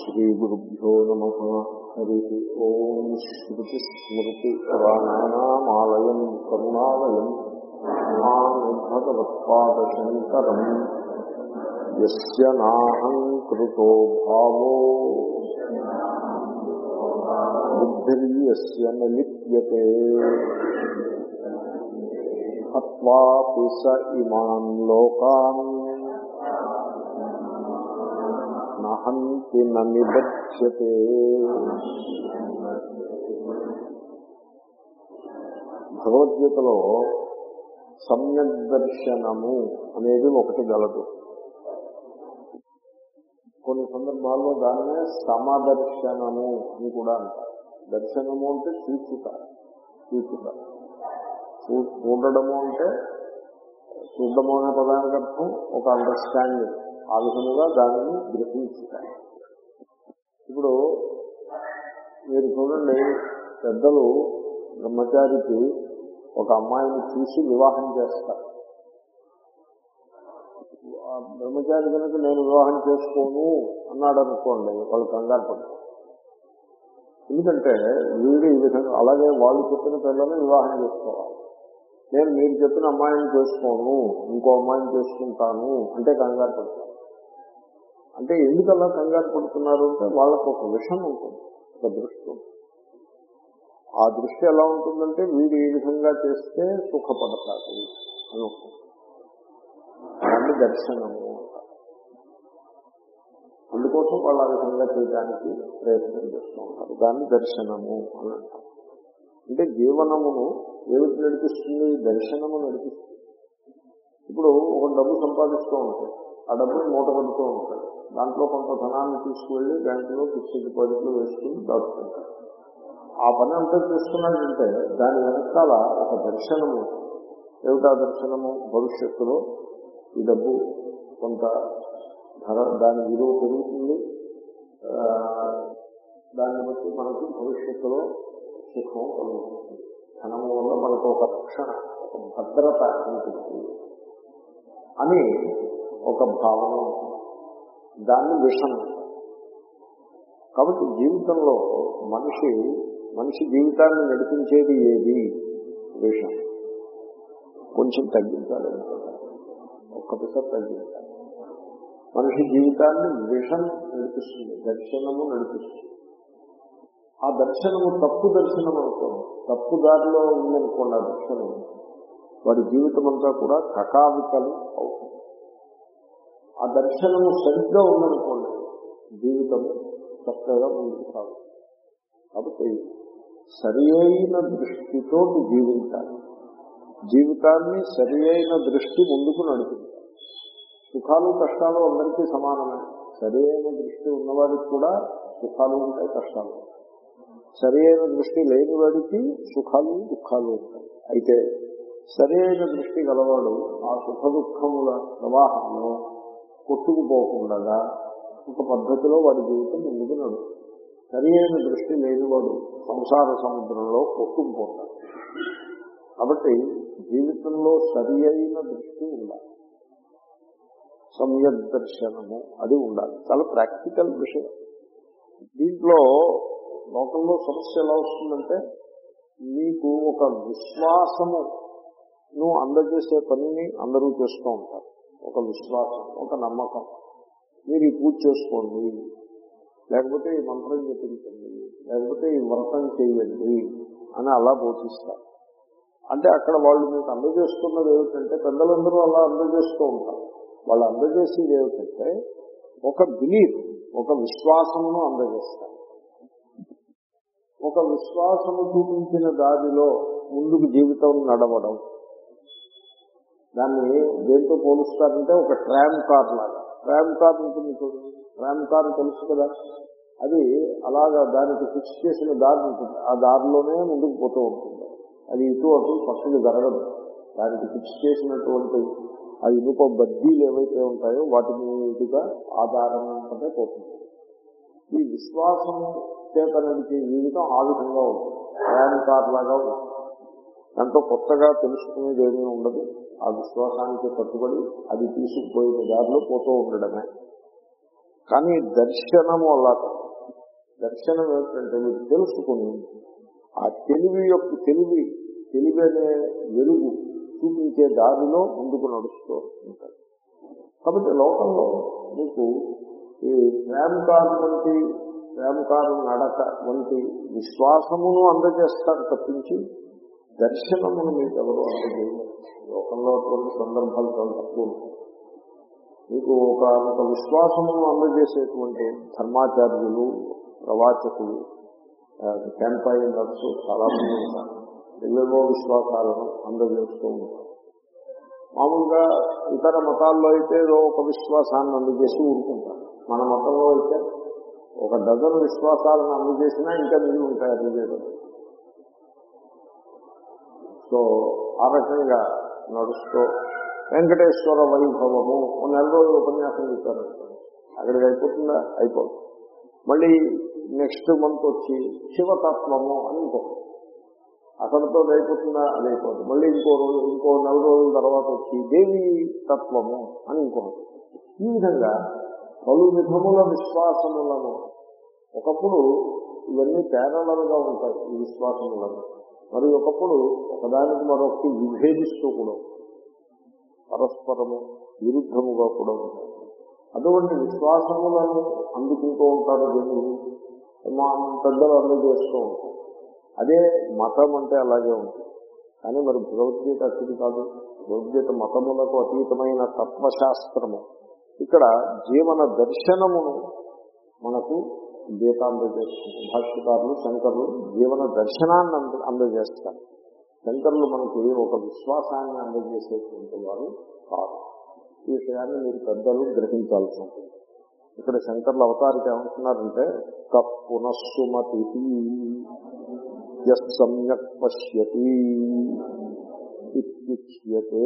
శ్రీగురుభ్యో నమ హరి ఓం శ్రుతిస్మృతిపురాణానామాలయం కరుణాలయం మామి భగవత్పాదశంకరం యస్య నాహం కృతో భావో బుద్ధిర్యస్య న లిప్యతే హత్వాపి స ఇమాన్ లోకాన్ నహంతి నిబధ్యతే భగవద్గీతలో సమ్యక్ దర్శనము అనేది ఒకటి గలదు కొన్ని సందర్భాల్లో దాన్నే సమదర్శనము అని కూడా అంటారు దర్శనము అంటే చూచుట చూచుట చూ- చూడడము అంటే చూడడము అనే పదానికి అర్థం ఒక అండర్స్టాండింగ్ ఆ విధముగా దానిని గ్రహించుట ఇప్పుడు మీరు చూడండి పెద్దలు బ్రహ్మచారికి ఒక అమ్మాయిని చూసి వివాహం చేస్తారు ఆ బ్రహ్మచారి కనుక నేను వివాహం చేసుకోను అన్నాడు అనుకోండి వాళ్ళు కంగారు పడతారు ఎందుకంటే వీడు ఈ విధంగా అలాగే వాళ్ళు చెప్పిన పిల్లల్ని వివాహం చేసుకోవాలి నేను మీరు చెప్పిన అమ్మాయిని చేసుకోను ఇంకో అమ్మాయిని చేసుకుంటాను అంటే కంగారు పడతారు అంటే ఎందుకు అలా కంగారు పడుతున్నారు అంటే వాళ్ళకు ఒక విషయం ఉంటుంది ఒక దృష్టి ఉంటుంది. ఆ దృష్టి ఎలా ఉంటుందంటే వీడు ఈ విధంగా చేస్తే సుఖపడతాడు అని ఉంటుంది దాన్ని దర్శనము అంటారు. అందుకోసం వాళ్ళు ఆ విధంగా చేయడానికి ప్రయత్నం చేస్తూ ఉంటారు దాన్ని దర్శనము అని అంటారు అంటే జీవనమును ఏమిటి నడిపిస్తుంది దర్శనము నడిపిస్తుంది ఇప్పుడు ఒక డబ్బు సంపాదిస్తూ ఉంటాడు ఆ డబ్బుని మూట కడుతూ ఉంటాడు దాంట్లో కొంత ధనాన్ని తీసుకువెళ్ళి బ్యాంకులో ఫిక్స్డ్ డిపాజిట్లు వేసుకుని దాచుకుంటాడు ఆ పని అంతా చేస్తున్నాడంటే దాని వెనకాల ఒక దర్శనము ఉంటుంది. ఏమిటా దర్శనము భవిష్యత్తులో ఈ డబ్బు కొంత ధర దాని విలువ పెరుగుతుంది ఆ, దాన్ని బట్టి మనకి భవిష్యత్తులో సుఖం కలుగుతుంది ధనము వల్ల మనకు ఒక రక్షణ ఒక భద్రత ఉంటుంది అని ఒక భావన ఉంటుంది. దాన్ని విషం అంటారు. కాబట్టి జీవితంలో మనిషి మనిషి జీవితాన్ని నడిపించేది ఏది విషం కొంచెం తగ్గించాలి అనుకుంటారు. ఒక్క పిసర్ తగ్గించాలి మనిషి జీవితాన్ని విషం నడిపిస్తుంది దర్శనము నడిపిస్తుంది ఆ దర్శనము తప్పు దర్శనం అనుకోండి తప్పు దారిలో ఉందనుకోండి ఆ దర్శనం వాడి జీవితం అంతా కూడా కకావికలు అవుతుంది ఆ దర్శనము సరిగ్గా ఉందనుకోండి జీవితము చక్కగా ముందుకు సాగుతుంది కాబట్టి సరి అయిన దృష్టితో జీవించాలి జీవితాన్ని సరి అయిన దృష్టి ముందుకు నడుపుతుంది సుఖాలు కష్టాలు అందరికీ సమానమే సరి అయిన దృష్టి ఉన్నవాడికి కూడా సుఖాలు ఉంటాయి కష్టాలు ఉంటాయి సరి అయిన దృష్టి లేని వాడికి సుఖాలు దుఃఖాలు ఉంటాయి అయితే సరి అయిన దృష్టి గలవాడు ఆ సుఖ దుఃఖముల ప్రవాహంలో కొట్టుకుపోకుండా ఒక పద్ధతిలో వాడి జీవితం ముందుకు నడుస్తుంది సరి అయిన దృష్టి లేనివాడు సంసార సముద్రంలో కొట్టుకుపోతాడు కాబట్టి జీవితంలో సరి అయిన దృష్టి ఉండాలి సమ్యక్ దర్శనము అది ఉండాలి చాలా ప్రాక్టికల్ విషయం దీంట్లో లోకంలో సమస్య ఎలా వస్తుందంటే మీకు ఒక విశ్వాసము నువ్వు అందజేసే పనిని అందరూ చేస్తూ ఉంటారు ఒక విశ్వాసం ఒక నమ్మకం మీరు ఈ పూజ చేసుకోండి లేకపోతే ఈ మంత్రం చెప్పించండి లేకపోతే ఈ వ్రతం చేయండి అని అలా బోధిస్తారు అంటే అక్కడ వాళ్ళు మీకు అందజేస్తున్నది ఏమిటంటే పెద్దలందరూ అలా అందజేస్తూ ఉంటారు వాళ్ళు అందజేసేది ఏమిటంటే ఒక బిలీఫ్ ఒక విశ్వాసమును అందజేస్తారు ఒక విశ్వాసము చూపించిన దారిలో ముందుకు జీవితం నడవడం దాన్ని దేంతో పోలుస్తారంటే ఒక ట్రామ్ కార్ లాగా ట్రామ్ కార్ ఉంటుంది చూడండి ట్రామ్ కార్ తెలుసు కదా అది అలాగా దానికి ఫిక్స్ చేసిన దారి ఉంటుంది ఆ దారిలోనే ముందుకు పోతూ ఉంటుంది అది ఇటు అటు పక్కకి జరగదు దానికి ఫిక్స్ చేసినటువంటి ఆ ఇనుప బద్దీలు ఏవైతే ఉంటాయో వాటి మీదుగా ఆధారంగానే పోతుంది ఈ విశ్వాసం చేత నడిచే జీవితం ఆ విధంగా ఉంటుంది ప్రయాణ కార్ లాగా ఉంటుంది దాంట్లో కొత్తగా తెలుసుకునేది ఏమీ ఉండదు ఆ విశ్వాసానికి కట్టుబడి అది తీసుకుపోయిన దారిలో పోతూ ఉండడమే కానీ దర్శనము అలా కాదు దర్శనం ఏమిటంటే మీరు తెలుసుకుని ఆ తెలివి యొక్క తెలివి తెలివి అనే వెలుగు చూపించే దారిలో ముందుకు నడుస్తూ ఉంటాడు కాబట్టి లోకంలో మీకు ఈ ప్రేమ కారు వంటి ప్రేమ కారు నడక వంటి విశ్వాసమును అందజేస్తారు తప్పించి దర్శనమును మీకు ఎవరు అందజేయరు లోకంలో అటువంటి సందర్భాలు చాలా తక్కువ ఉంటాయి. మీకు ఒక ఒక విశ్వాసమును అందజేసేటువంటి ధర్మాచార్యులు ప్రవాచకులు క్యాంపైనర్స్ చాలా మంది ఉంటారు ఎవేవో విశ్వాసాలను అందజేస్తూ ఉంటారు మామూలుగా ఇతర మతాల్లో అయితే ఏదో ఒక విశ్వాసాన్ని అందజేసి ఊరుకుంటారు మన మతంలో అయితే ఒక డజన్ విశ్వాసాలను అందజేసినా ఇంకా మిగిలి ఉంటాయి అందజేయడం సో ఆ రకంగా నడుస్తూ వెంకటేశ్వర వైభవము ఓ నెల రోజులు ఉపన్యాసం చెప్పారు అక్కడికి అయిపోతుందా అయిపోతుంది మళ్ళీ నెక్స్ట్ మంత్ వచ్చి శివతత్వము అని ఇంకొకటి అక్కడితో అయిపోతుందా అది అయిపోతుంది మళ్ళీ ఇంకో రోజు ఇంకో నెల రోజుల తర్వాత వచ్చి దేవి తత్వము అని ఇంకొకటి ఈ విధంగా పలు విధముల విశ్వాసములను ఒకప్పుడు ఇవన్నీ పేరలలుగా ఉంటాయి ఈ విశ్వాసములను మరి ఒకప్పుడు ఒకదానికి మరొకటి విభేదిస్తూ కూడా ఉంటాయి. పరస్పరము విరుద్ధముగా కూడా ఉంటాయి అటువంటి విశ్వాసములను అందుకుంటూ ఉంటారు జనులు మా పెద్దలు అందజేస్తూ ఉంటారు అదే మతం అంటే అలాగే ఉంటుంది కానీ మరి భగవద్గీత అతిథి కాదు భగవద్గీత మతములకు అతీతమైన తత్వశాస్త్రము ఇక్కడ జీవన దర్శనమును మనకు గీత అందజేస్తుంది భాష్యకారులు శంకరులు జీవన దర్శనాన్ని అంద అందజేస్తారు శంకరులు మనకి ఒక విశ్వాసాన్ని అందజేసేటువంటి వారు కాదు ఈ విషయాన్ని మీరు పెద్దలు గ్రహించాల్సి ఉంటుంది ఇక్కడ శంకర్లు అవతారికి ఏమంటున్నారంటే కప్పునస్సుమతి సమ్యక్ పశ్యతి ఇత్యుచ్యతే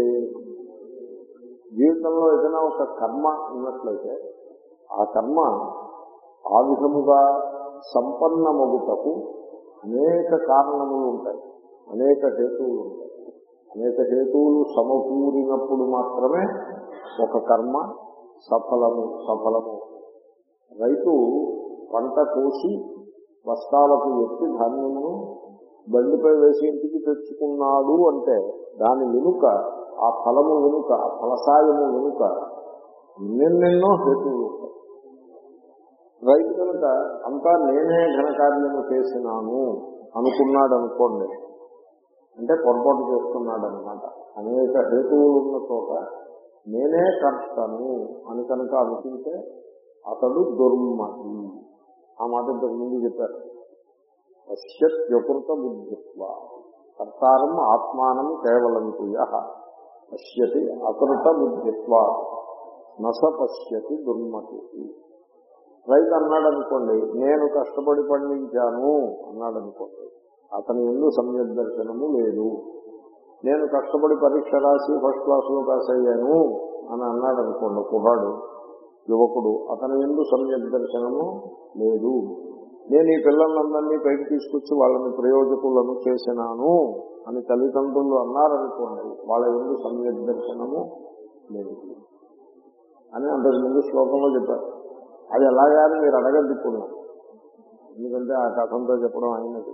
జీవితంలో ఏదైనా ఒక కర్మ ఉన్నట్లయితే ఆ కర్మ ఆ విధముగా సంపన్నమగుటకు అనేక కారణములు ఉంటాయి అనేక హేతువులు ఉంటాయి అనేక హేతువులు సమకూరినప్పుడు మాత్రమే ఒక కర్మ సఫలము సఫలము రైతు పంట కోసి బస్తాలకు ఎత్తి ధాన్యమును బండిపై వేసి ఇంటికి తెచ్చుకున్నాడు అంటే దాని వెనుక ఆ ఫలము వెనుక ఆ ఫలసాయము వెనుక ఎన్నెన్నెన్నో హేతువులు ఉంటాయి రైతు కనుక అంతా నేనే ఘనకార్యము చేసినాను అనుకున్నాడు అనుకోండి అంటే పొరపాటు చేస్తున్నాడు అనమాట అనేక హేతువులు ఉన్న చోట నేనే కర్తను అని కనుక అనుకుంటే అతడు దుర్మతి ఆ మాట ఇంతకు ముందు చెప్పారు పశ్యత్యకృత బుద్ధిత్వ కర్తారం ఆత్మానం కేవలం తుయ పశ్యతి అకృత బుద్ధిత్వ నస పశ్యతి దుర్మతి రైతు అన్నాడు అనుకోండి నేను కష్టపడి పండించాను అన్నాడు అనుకోండి అతని ఎందు సమ్యక్ దర్శనము లేదు నేను కష్టపడి పరీక్ష రాసి ఫస్ట్ క్లాసులో పాస్ అయ్యాను అని అన్నాడు అనుకోండి కుర్రాడు యువకుడు అతని ఎందు సమ్యక్ దర్శనము లేదు నేను ఈ పిల్లలందరినీ పైకి తీసుకొచ్చి వాళ్ళని ప్రయోజకులను చేసినాను అని తల్లిదండ్రులు అన్నారనుకోండి వాళ్ళ ఎందు సమ్యక్ దర్శనము లేదు అని అంతకు ముందు శ్లోకంలో చెప్పారు అది ఎలాగా అని మీరు అడగద్దు ఇప్పుడు ఎందుకంటే ఆ కథంతో చెప్పడం అయినది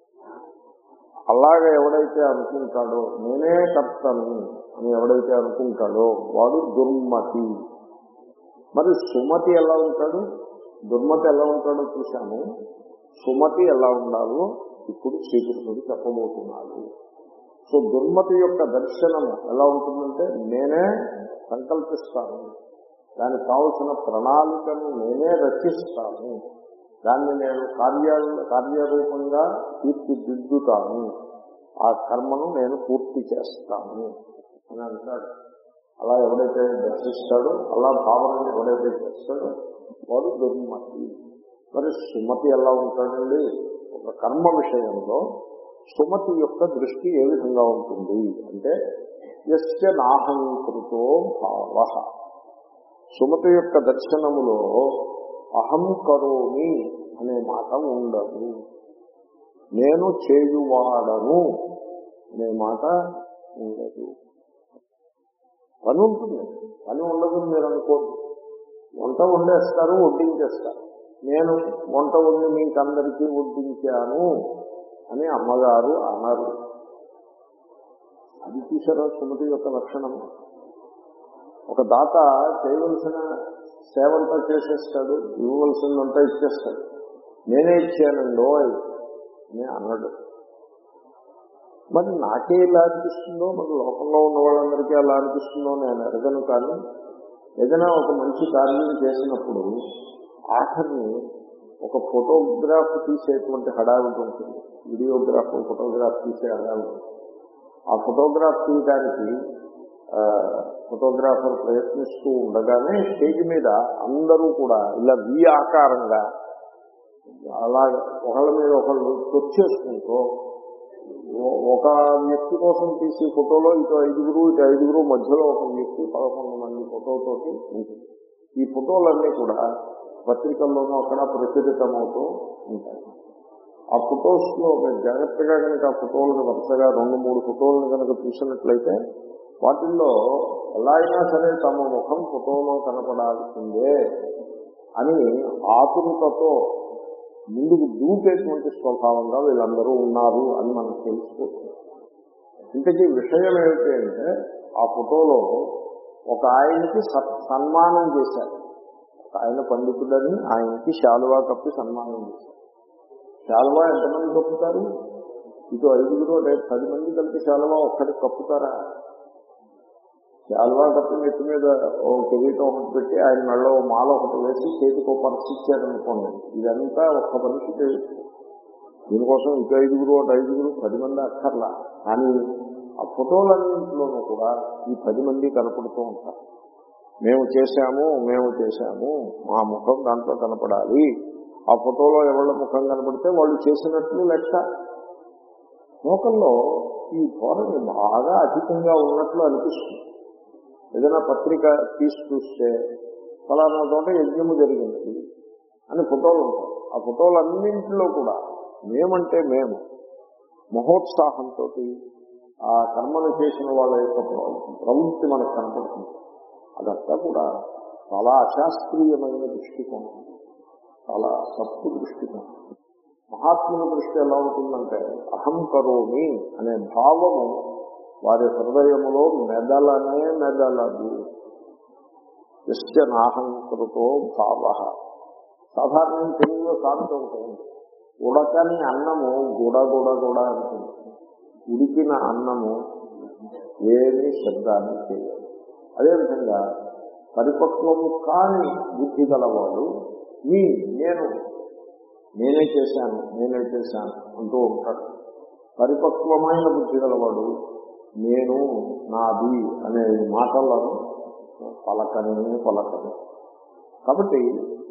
అలాగ ఎవడైతే అనుకుంటాడో నేనే కర్తను అని ఎవడైతే అనుకుంటాడో వాడు దుర్మతి మరి సుమతి ఎలా ఉంటాడు దుర్మతి ఎలా ఉంటాడో చూశాము సుమతి ఎలా ఉండాలో ఇప్పుడు శ్రీకృష్ణుడు చెప్పబోతున్నాడు సో దుర్మతి యొక్క దర్శనము ఎలా ఉంటుందంటే నేనే సంకల్పిస్తాను దానికి కావలసిన ప్రణాళికను నేనే రచిస్తాను దాన్ని నేను కార్య కార్యరూపంగా తీర్చిదిద్దుతాను ఆ కర్మను నేను పూర్తి చేస్తాను అని అంటాడు అలా ఎవడైతే దర్శిస్తాడో అలా భావనని ఎవడైతే చేస్తాడో వాడు దుర్మతి మరి సుమతి ఎలా ఉంటాడండి ఒక కర్మ విషయంలో సుమతి యొక్క దృష్టి ఏ విధంగా ఉంటుంది అంటే ఎస్య నాహంకృతో భావ సుమతి యొక్క దర్శనములో అహం కరోమి అనే మాట ఉండదు నేను చేయువాడను అనే మాట ఉండదు పని ఉంటుంది పని ఉండదు మీరు అనుకోండి వంట వండేస్తారు వడ్డించేస్తారు నేను వంట వండి మీకందరికీ వడ్డించాను అని అమ్మగారు అన్నారు అది చూసారా సుమతి యొక్క లక్షణం ఒక దాత చేయవలసిన సేవంతా చేసేస్తాడు ఇవ్వవలసిందంతా ఇచ్చేస్తాడు నేనే ఇచ్చానండో అని అన్నాడు మరి నాకే ఇలా అనిపిస్తుందో మరి లోకంలో ఉన్న వాళ్ళందరికీ అలా అనిపిస్తుందో నేను అడగను కానీ ఏదైనా ఒక మంచి కార్యం చేసినప్పుడు ఆఖరిని ఒక ఫోటోగ్రాఫ్ తీసేటువంటి హడావిడి ఉంటుంది వీడియోగ్రాఫ్ ఫోటోగ్రాఫ్ తీసే హడావిడి ఆ ఫోటోగ్రాఫ్ తీయడానికి ఆ, ఫోటోగ్రాఫర్ ప్రయత్నిస్తూ ఉండగానే స్టేజ్ మీద అందరూ కూడా ఇలా వి ఆకారంగా అలా ఒకళ్ళ మీద ఒకళ్ళు తొచ్చేసుకుంటూ ఓ- ఒక వ్యక్తి కోసం తీసే ఫోటోలో ఇటు ఐదుగురు ఇటు ఐదుగురు మధ్యలో ఒక వ్యక్తి పదకొండు మంది ఫోటోతోటి ఉంటుంది ఈ ఫోటోలన్నీ కూడా పత్రికల్లోనూ అక్కడ ప్రచురితమవుతూ ఉంటాయి ఆ ఫొటోస్ లో మీరు జాగ్రత్తగా కనుక ఆ ఫోటోలను వరుసగా రెండు మూడు ఫోటోలను కనుక చూసినట్లయితే వాటిల్లో ఎలా అయినా సరే తమ ముఖం ఫోటోలో కనపడాల్సిందే అని ఆతురతతో ముందుకు దూకేటువంటి స్వభావంగా వీళ్ళందరూ ఉన్నారు అని మనకు తెలిసిపోతుంది ఇంతకీ విషయం ఏమిటి అంటే ఆ ఫోటోలో ఒక ఆయనకి స- సన్మానం చేశారు ఒక ఆయన పండితుడని ఆయనకి శాలువా కప్పి సన్మానం చేశారు శాలువా ఎంతమంది కప్పుతారు ఇటు ఐదుగురు రేపు పది మంది కలిపి శాలువా ఒక్కడికి కప్పుతారా శాలువా కప్పి నెత్తి మీద ఓ కిరీటం ఒకటి పెట్టి ఆయన మెళ్ళ ఓ మాల ఒకటి వేసి చేతికి ఒక పర్సు ఇచ్చారనుకోండి ఇదంతా ఒక్క మనిషి చేయొచ్చు దీనికోసం ఇటు ఐదుగురు అటు ఐదుగురు పది మంది అక్కర్లా కానీ ఆ ఫోటోలన్నింటిలోనూ కూడా ఈ పది మంది కనపడుతూ ఉంటారు మేము చేశాము మేము చేశాము మా ముఖం దాంట్లో కనపడాలి ఆ ఫోటోలో ఎవళ్ళ ముఖం కనపడితే వాళ్ళు చేసినట్లు లెక్క లోకంలో ఈ ధోరణి బాగా అధికంగా ఉన్నట్లు అనిపిస్తుంది ఏదైనా పత్రిక తీసి చూస్తే ఫలానా చోట యజ్ఞము జరిగింది అని ఫోటోలు ఉంటాయి ఆ ఫోటోలన్నింటిలో కూడా మేమంటే మేము మహోత్సాహంతో ఆ కర్మను చేసిన వాళ్ళ యొక్క ప్ర- ప్రవృత్తి మనకు కనపడుతుంది అదంతా కూడా చాలా అశాస్త్రీయమైన దృష్టికోణం చాలా తప్పు దృష్టికోణం మహాత్ముల దృష్టి ఎలా ఉంటుందంటే అహం కరోమి అనే భావము వారి హృదయములో మెదలనే మెదలదు ఎస్య నాహంకృతో భావ సాధారణంగా తెలుగులో సాగుతూ ఉంటుంది ఉడకని అన్నము గుడ గుడ గుడ అంటుంది ఉడికిన అన్నము ఏమీ శబ్దాన్ని చేయదు అదేవిధంగా పరిపక్వము కాని బుద్ధి గలవాడు మీ నేను నేనే చేశాను నేనే చేశాను అంటూ ఉంటాడు పరిపక్వమైన బుద్ధి గలవాడు నేను నాది అనే మాటలను పలకని పలకను కాబట్టి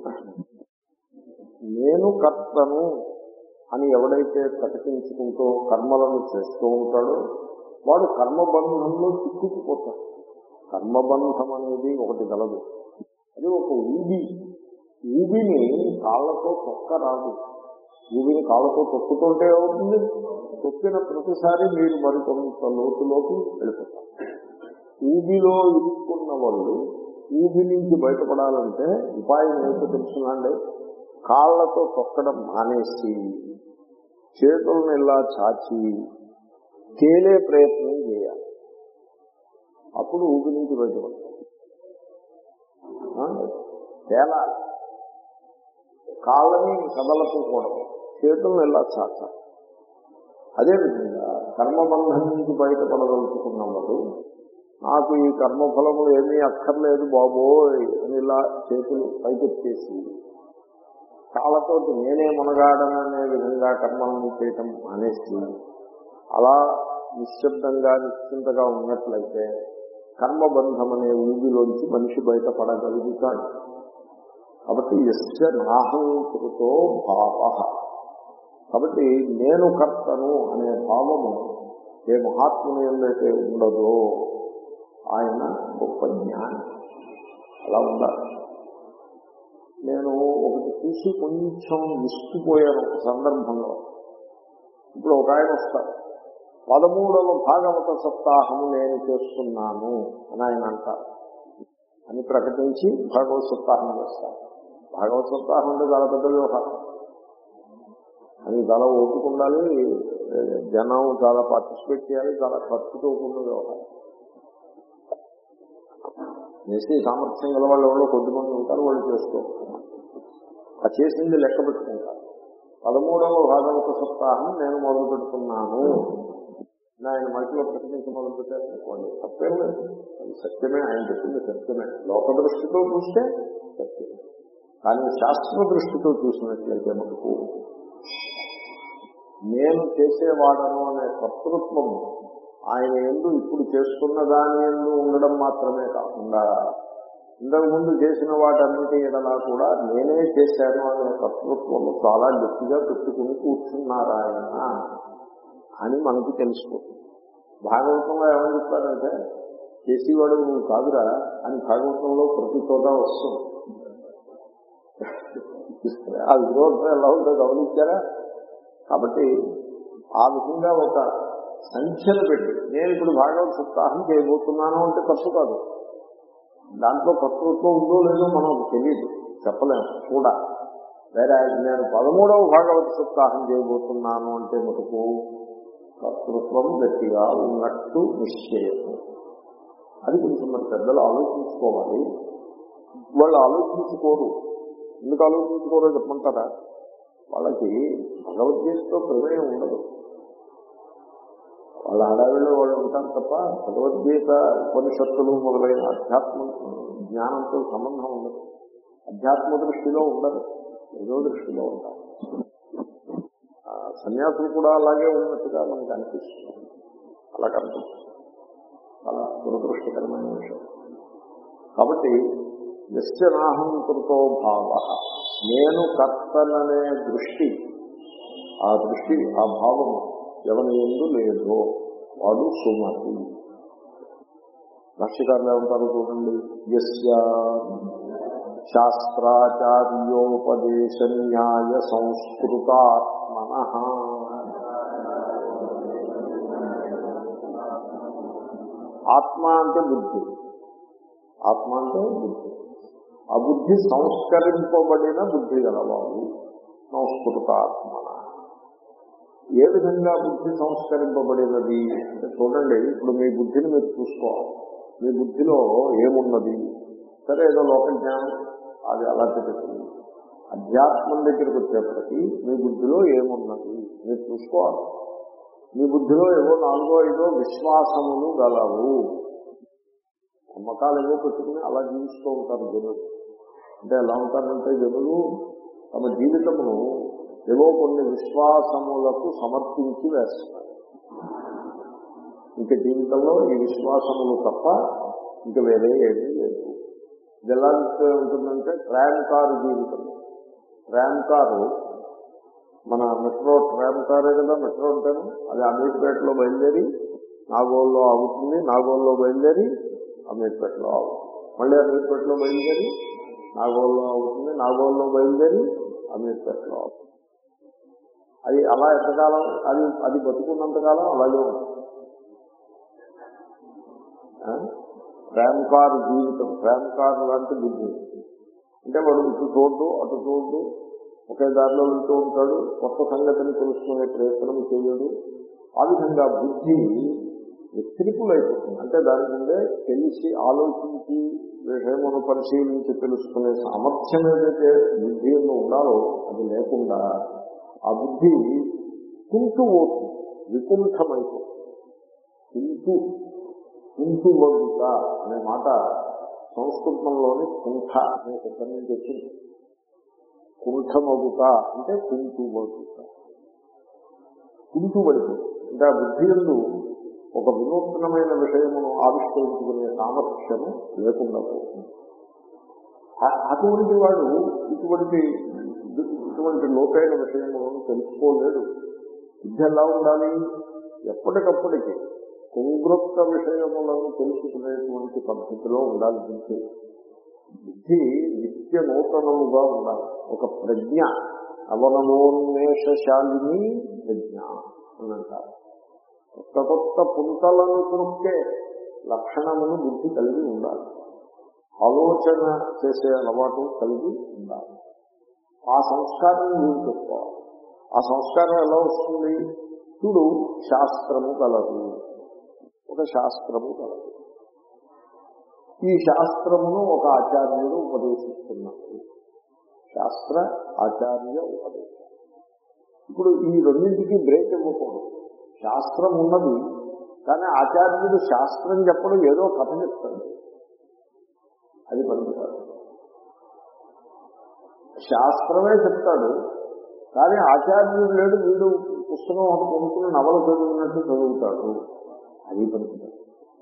నేను కర్తను అని ఎవడైతే ప్రకటించుకుంటూ కర్మలను చేస్తూ ఉంటాడో వాడు కర్మబంధంలో చిక్కుకుపోతాడు కర్మబంధం అనేది ఒకటి గలదు అది ఒక ఊబి ఊబిని కాళ్ళతో తొక్క రాదు ఊబిని కాళ్ళతో తొక్కుతుంటే అవుతుంది తొక్కిన ప్రతిసారి మీరు మరికొంత లోతులోకి వెళ్ళిపోతారు ఊబిలో ఇరుక్కున్న వాళ్ళు ఊబి నుంచి బయటపడాలంటే ఉపాయం ఏంటో తెలుసునండి కాళ్ళతో తొక్కడం మానేసి చేతులను ఇలా చాచి తేలే ప్రయత్నం చేయాలి అప్పుడు ఊబి నుంచి బయటపడతాం ఆ? తేలాలి కాళ్ళని కదలకపోవడం చేతులను ఇలా చాచాలి అదేవిధంగా కర్మబంధం నుంచి బయటపడదలుచుకున్నవాడు నాకు ఈ కర్మఫలములు ఏమీ అక్కర్లేదు బాబోయ్ అని ఇలా చేతులు పైకెత్తేసి కాళ్ళతోటి నేనే మునగాడననే విధంగా కర్మలను చేయటం అనేసి అలా నిశ్శబ్దంగా నిశ్చింతగా ఉన్నట్లయితే కర్మబంధం అనే ఊబిలోంచి మనిషి బయటపడగలుగుతాడు కాబట్టి ఎస్య నాహంకృతో భావ కాబట్టి నేను కర్తను అనే భావము ఏ మహాత్ముని ఏదైతే ఉండదో ఆయన గొప్ప జ్ఞాని అలా ఉండాలి నేను ఒకటి చూసి కొంచెం విస్తుపోయాను ఒక సందర్భంలో ఇప్పుడు ఒక ఆయన వస్తారు పదమూడవ భాగవత సప్తాహము నేను చేస్తున్నాను అని ఆయన అంటారు అని ప్రకటించి భాగవత్ సప్తాహం చేస్తారు భాగవత్ సప్తాహం అంటే చాలా పెద్ద వ్యవహారం అది చాలా ఓపిక ఉండాలి జనం చాలా పార్టిసిపేట్ చేయాలి చాలా ఖర్చుతో కూడిన వ్యవహారం చేసి సామర్థ్యం గల వాళ్ళు ఎవరో కొద్దిమంది ఉంటారు వాళ్ళు చేస్తూ ఉంటారు ఆ చేసింది లెక్క పెట్టుకుంటారు పదమూడవ భాగవత సప్తాహం నేను మొదలు పెడుతున్నాను ఆయన మైకులో ప్రకటించి మొదలు పెట్టారు అనుకోండి తప్పేం లేదు అది సత్యమే ఆయన చెప్పింది సత్యమే లోక దృష్టితో చూస్తే సత్యమే కానీ శాస్త్ర దృష్టితో చూసినట్లయితే మనకు నేను చేసేవాడను అనే కర్తృత్వము ఆయన ఎందు ఇప్పుడు చేస్తున్న దాని ఎందు ఉండడం మాత్రమే కాకుండా ఇంతకు ముందు చేసిన వాటన్నిటి ఎడలా కూడా నేనే చేశాను అనే కర్తృత్వము చాలా గట్టిగా పెట్టుకుని కూర్చున్నారు ఆయన అని మనకు తెలిసిపోతుంది భాగవతంలో ఏమని చెప్తారంటే చేసేవాడు నువ్వు కాదురా అని భాగవతంలో ప్రతి చోట వస్తుంది ఆ విరోధం ఎలా ఉందో గమనించారా కాబట్టి ఆ విధంగా ఒక సంఖ్యను పెట్టి నేను ఇప్పుడు భాగవత సప్తాహం చేయబోతున్నాను అంటే తప్పు కాదు దాంట్లో కర్తృత్వం ఉందో లేదో మనకు తెలియదు చెప్పలేము కూడా వేరే నేను పదమూడవ భాగవత సప్తాహం చేయబోతున్నాను అంటే మటుకు కర్తృత్వం గట్టిగా ఉన్నట్టు నిశ్చయము అది కొంచెం మన పెద్దలు ఆలోచించుకోవాలి వాళ్ళు ఆలోచించుకోరు ఎందుకు ఆలోచించుకోరో చెప్పమంటారా వాళ్ళకి భగవద్గీతతో ప్రమేయం ఉండదు వాళ్ళ ఆడవిలో వాళ్ళు ఉంటారు తప్ప భగవద్గీత ఉపనిషత్తులు మొదలైన అధ్యాత్మ జ్ఞానంతో సంబంధం ఉండదు అధ్యాత్మ దృష్టిలో ఉండదు ఏదో దృష్టిలో ఉంటారు సన్యాసులు కూడా అలాగే ఉన్నట్టుగా మనకు అనిపిస్తుంది అలా కనిపిస్తుంది చాలా దురదృష్టకరమైన విషయం కాబట్టి ఎస్య నాహం కృతో భావ నేను కర్తననే దృష్టి ఆ దృష్టి ఆ భావం ఎవరి ఎందు లేదో వాడు సుమతి భాష్యకారులు ఏమంటారు చూడండి ఎస్య శాస్త్రాచార్యోపదేశ న్యాయ సంస్కృతాత్మన ఆత్మ అంటే బుద్ధి ఆత్మ అంటే బుద్ధి ఆ బుద్ధి సంస్కరింపబడిన బుద్ధి గలవాడు సంస్కృతాత్మన ఏ విధంగా బుద్ధి సంస్కరింపబడినది అంటే చూడండి ఇప్పుడు మీ బుద్ధిని మీరు చూసుకోవాలి మీ బుద్ధిలో ఏమున్నది సరే ఏదో లోక జ్ఞానం అది అలాంటి పెట్టింది అధ్యాత్మం దగ్గరికి వచ్చేప్పటికీ మీ బుద్ధిలో ఏమున్నది మీరు చూసుకోవాలి మీ బుద్ధిలో ఏవో నాలుగో ఐదో విశ్వాసములు గలవు నమ్మకాలు ఏవో పెట్టుకుని అలా జీవిస్తూ ఉంటారు జనులు అంటే ఎలా ఉంటారంటే జనులు తమ జీవితమును ఏవో కొన్ని విశ్వాసములకు సమర్పించి వేస్తారు ఇంక జీవితంలో ఈ విశ్వాసములు తప్ప ఇంక వేరే ఏమీ లేదు ఇది ఎలా ఉంటుందంటే ట్రామ్ కారు జీవితం ట్రామ్ కారు మన మెట్రో ట్రామ్ కారే కదా మెట్రో అంటాను అది అమీర్పేటలో బయలుదేరి నాగోల్లో ఆగుతుంది నాగోల్లో బయలుదేరి అమీర్పేటలో ఆగుతుంది మళ్ళీ అమీర్పేటలో బయలుదేరి నాగోల్లో ఆగుతుంది నాగోల్లో బయలుదేరి అమీర్పేటలో ఆగుతుంది అది అలా ఎంతకాలం అది అది బతుకున్నంతకాలం అలాగే ఉంటుంది ప్రేమ్ కార్ జీవితం ప్రేమ్ కార్ లాంటి బుద్ధి అంటే వాడు ఇటు చూడ్డు అటు చూడ్డు ఒకే దారిలో వెళ్తూ ఉంటాడు కొత్త సంగతిని తెలుసుకునే ప్రయత్నం చేయడు ఆ విధంగా బుద్ధి అయిపోతుంది అంటే దాని ముందే తెలిసి ఆలోచించి విషయమును పరిశీలించి తెలుసుకునే సామర్థ్యం ఏదైతే బుద్ధి ఉండాలో అది లేకుండా ఆ బుద్ధి కుంటూ పోతుంది వికుంఠమైపోతుంది కుంటూ కుంటు వదుట అనే మాట సంస్కృతంలోని కుంఠ అనే శబ్దం నుంచి వచ్చింది కుంఠమగుట అంటే కుంటు వదుట కుంటు పడిపోతుంది అంటే ఆ బుద్ధి ఎందు ఒక వినూత్నమైన విషయమును ఆవిష్కరించుకునే సామర్థ్యము లేకుండా పోతుంది అటువంటి వాడు ఇటువంటి ఇటువంటి లోతైన విషయములను తెలుసుకోలేడు బుద్ధి ఎలా ఉండాలి ఎప్పటికప్పటికి కుంగ్రొత్త విషయములను తెలుసుకునేటువంటి పద్ధతిలో ఉండాలి బుద్ధి బుద్ధి నిత్య నూతనముగా ఉండాలి ఒక ప్రజ్ఞ అవనమోన్మేషశాలిని ప్రజ్ఞ అని అంటారు కొత్త కొత్త పుంతలను త్రొక్కే లక్షణమును బుద్ధి కలిగి ఉండాలి ఆలోచన చేసే అలవాటు కలిగి ఉండాలి ఆ సంస్కారం మీరు పెట్టుకోవాలి ఆ సంస్కారం ఎలా వస్తుంది చూడు శాస్త్రము కలదు ఒక శాస్త్రము కలదు ఈ శాస్త్రమును ఒక ఆచార్యుడు ఉపదేశిస్తున్నారు శాస్త్ర ఆచార్య ఉపదేశం ఇప్పుడు ఈ రెండింటికి బ్రేక్ ఇవ్వకూడదు శాస్త్రం ఉన్నది కానీ ఆచార్యుడు శాస్త్రం చెప్పడం ఏదో కథ చెప్తాడు అది పనికిరాదు శాస్త్రమే చెప్తాడు కానీ ఆచార్యుడు లేడు వీడు పుస్తకం ఒకటి కొనుక్కుని నవల చదువుతున్నట్టు చదువుతాడు అది పనికిరాదు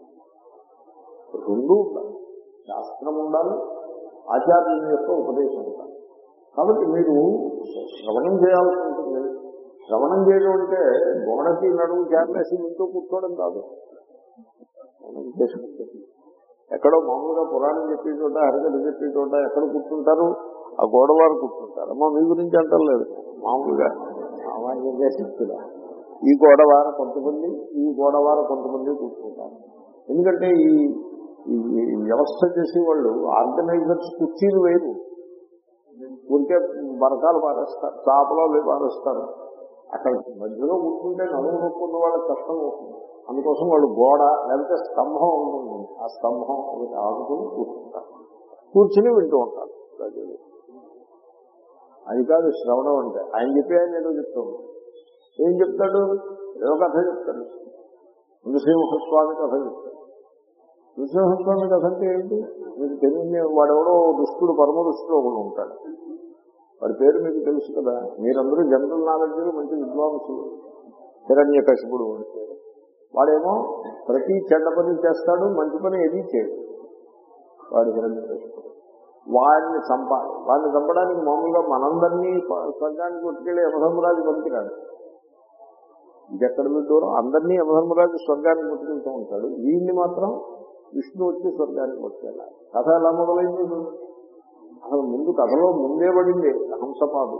రెండూ ఉండాలి శాస్త్రం ఉండాలి ఆచార్యుని యొక్క ఉపదేశం ఉండాలి కాబట్టి మీరు శ్రవణం చేయాల్సి ఉంటుంది శ్రవణం చేయడం అంటే గోడకి నడుము చేరలేసి ఇంట్లో కూర్చోవడం కాదు శ్రవణం చేసుకుంటుంది ఎక్కడో మామూలుగా పురాణం చెప్పే చోట హరికథ చెప్పే చోట ఎక్కడ కూర్చుంటారు ఆ గోడవారు కూర్చుంటారు అమ్మ మీ గురించి అంటలేదు మామూలుగా సామాన్యంగా చెప్తున్నా ఈ గోడవార కొంతమంది ఈ గోడవార కొంతమంది కూర్చుంటారు ఎందుకంటే ఈ ఈ వ్యవస్థ చేసే వాళ్ళు ఆర్గనైజర్స్ కుర్చీలు వేరు ఊరికే బరకాలు పారేస్తారు చాపలో అవి పారేస్తారు అక్కడ మధ్యలో కూర్చుంటే నడుము నొప్పున్న వాళ్ళకి కష్టం అవుతుంది అందుకోసం వాళ్ళు గోడ లేకపోతే స్తంభం ఉంటుంది ఆ స్తంభం ఒకటి ఆడుకుని కూర్చుంటారు కూర్చుని వింటూ ఉంటారు ప్రజలు అది కాదు శ్రవణం అంటే ఆయన చెప్పి ఆయన ఏదో చెప్తాడు ఏం చెప్తాడు ఏదో కథ చెప్తాడు నృసింహస్వామి కథ చెప్తాడు నృసింహస్వామి కథ అంటే ఏంటి మీకు తెలియని వాడెవడో దుష్టుడు పరమ దుష్టుడు ఒకడు ఉంటాడు వాడి పేరు మీకు తెలుసు కదా మీరందరూ జనరల్ నాలెడ్జ్ మంచి విద్వాంసులు హిరణ్య కశిపుడు అంటే వాడేమో ప్రతి చెడ్డ పని చేస్తాడు మంచి పని ఏది చేయడు వాడు హిరణ్య కశిపుడు వాడిని చంపాలి వాడిని చంపడానికి మామూలుగా మనందరినీ ప- స్వర్గానికి కొట్టుకెళ్ళి యమధర్మరాజు పంపిరాడు ఇంకెక్కడ దూరం అందరినీ యమధర్మరాజు స్వర్గానికి కొట్టుకెళ్తూ ఉంటాడు వీడిని మాత్రం విష్ణు వచ్చి స్వర్గానికి కొట్టుకెళ్ళాలి కథ ఎలా మొదలైంది చూడండి. అసలు ముందు కథలో ముందే పడింది హంసపాదు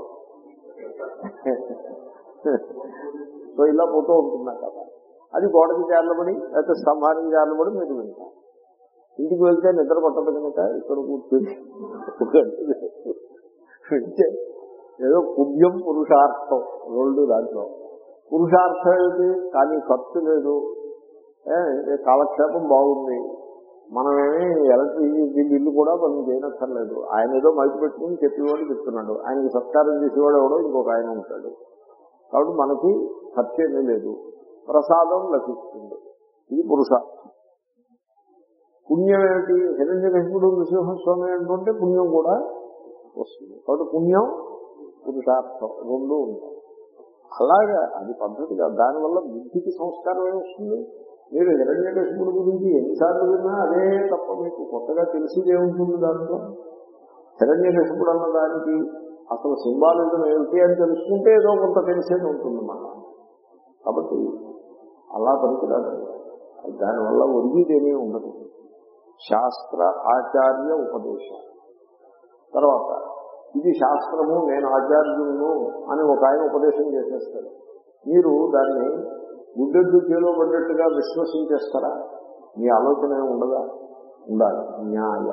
సో ఇలా పోతూ ఉంటుంది ఆ కథ అది గోడకి జారలబడి లేకపోతే స్తంభానికి జారలబడి మీరు వింటారు ఇంటికి వెళ్తే నిద్ర పట్టదు కనుక ఇక్కడ కూర్చొని ఒక గంట వింటే ఏదో పుణ్యం పురుషార్థం రెండు దాంట్లో పురుషార్థం ఏంటి కానీ ఖర్చు లేదు ఏ, కాలక్షేపం బాగుంది మనమేమి ఎలక్ట్రిసిటీ బిల్లు కూడా మనం చేయనక్కర్లేదు ఆయన ఏదో మైకు పెట్టుకుని చెప్పేవాడు చెప్తున్నాడు ఆయనకి సత్కారం చేసేవాడు ఎవడో ఇంకొక ఆయన ఉంటాడు కాబట్టి మనకి ఖర్చు ఏమీ లేదు ప్రసాదం లభిస్తుంది ఇది పురుషార్థం పుణ్యం ఏమిటి హిరణ్యకశిపుడు నృసింహస్వామి అంటుంటే పుణ్యం కూడా వస్తుంది కాబట్టి పుణ్యం పురుషార్థం రెండు ఉంటాయి అలాగా అది పద్ధతి కాదు దానివల్ల బుద్ధికి సంస్కారం ఏమొస్తుంది మీరు హిరణ్యకశిపుడు గురించి ఎన్నిసార్లు విన్నా అదే తప్ప మీకు కొత్తగా తెలిసిదే ఉంటుంది దాంట్లో హిరణ్యకశిపుడు అన్న దానికి అసలు సింబాలిజం ఏమిటి అని తెలుసుకుంటే ఏదో కొంత తెలిసేది ఉంటుంది మన కాబట్టి అలా పనికిరాదు దానివల్ల ఒరిగిదేమీ ఉండదు శాస్త్ర ఆచార్య ఉపదేశం తర్వాత ఇది శాస్త్రము నేను ఆచార్యులను అని ఒక ఆయన ఉపదేశం చేసేస్తాడు మీరు దాన్ని గుడ్డెద్దు చేలో పడ్డట్టుగా విశ్వసించేస్తారా మీ ఆలోచన ఏమి ఉండదా ఉండాలి న్యాయ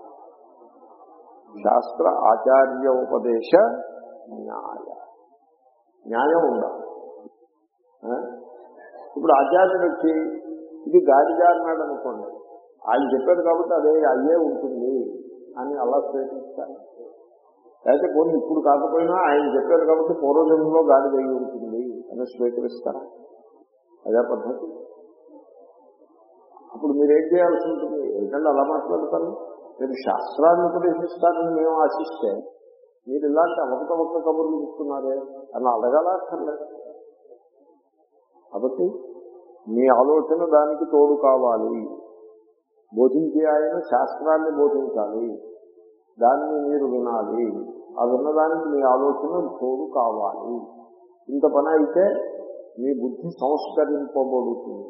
శాస్త్ర ఆచార్య ఉపదేశ న్యాయ న్యాయం ఉండాలి ఆ? ఇప్పుడు ఆచార్యుడు వచ్చి ఇది గాడిద అన్నాడు అనుకోండి ఆయన చెప్పాడు కాబట్టి అదే అయ్యే ఉంటుంది అని అలా స్వీకరిస్తారు లేకపోతే పోనీ ఇప్పుడు కాకపోయినా ఆయన చెప్పారు కాబట్టి పూర్వజన్మలో గాడి అయి ఉంటుంది అని స్వీకరిస్తారా అదే పద్ధతి అప్పుడు మీరు ఏం చేయాల్సి ఉంటుంది ఎందుకంటే అలా మాట్లాడతారు మీరు శాస్త్రాన్ని ఉపదేశిస్తారని మేము ఆశిస్తే మీరు ఇలాంటి అవకతవక కబుర్లు చెప్తున్నారే అని అడగాలక్కర్లేదు కాబట్టి మీ ఆలోచన దానికి తోడు కావాలి బోధించే ఆయన శాస్త్రాన్ని బోధించాలి దాన్ని మీరు వినాలి ఆ విన్నదానికి మీ ఆలోచన తోడు కావాలి ఇంత పని అయితే మీ బుద్ధి సంస్కరింపబడుతుంది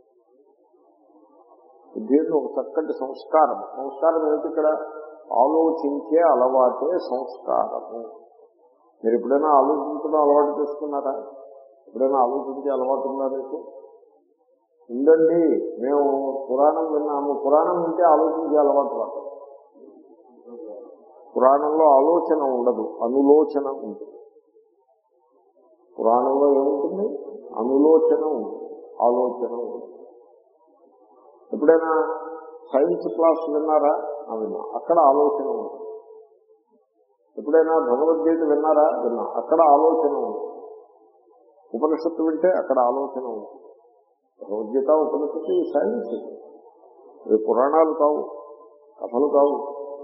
బుద్ధి అంటే ఒక చక్కటి సంస్కారం సంస్కారం ఏమిటి ఇక్కడ ఆలోచించే అలవాటే సంస్కారము మీరు ఎప్పుడైనా ఆలోచించడం అలవాటు చేసుకున్నారా ఎప్పుడైనా ఆలోచించే అలవాటు ఉందా మీకు ఉందండి మేము పురాణం విన్నాము పురాణం వింటే ఆలోచించే అలవాటు రాదు పురాణంలో ఆలోచన ఉండదు అనులోచన ఉంటుంది పురాణంలో ఏముంటుంది అనులోచన ఉంటుంది ఆలోచన ఉంటుంది ఎప్పుడైనా సైన్స్ క్లాస్ విన్నారా ఆ విన్నా అక్కడ ఆలోచన ఉంటుంది ఎప్పుడైనా భగవద్గీత విన్నారా విన్నా అక్కడ ఆలోచన ఉంటుంది ఉపనిషత్తు వింటే అక్కడ ఆలోచన ఉంటుంది భగవద్గీత ఉపనిషత్తు ఈ సైన్స్ ఇవి పురాణాలు కావు కథలు కావు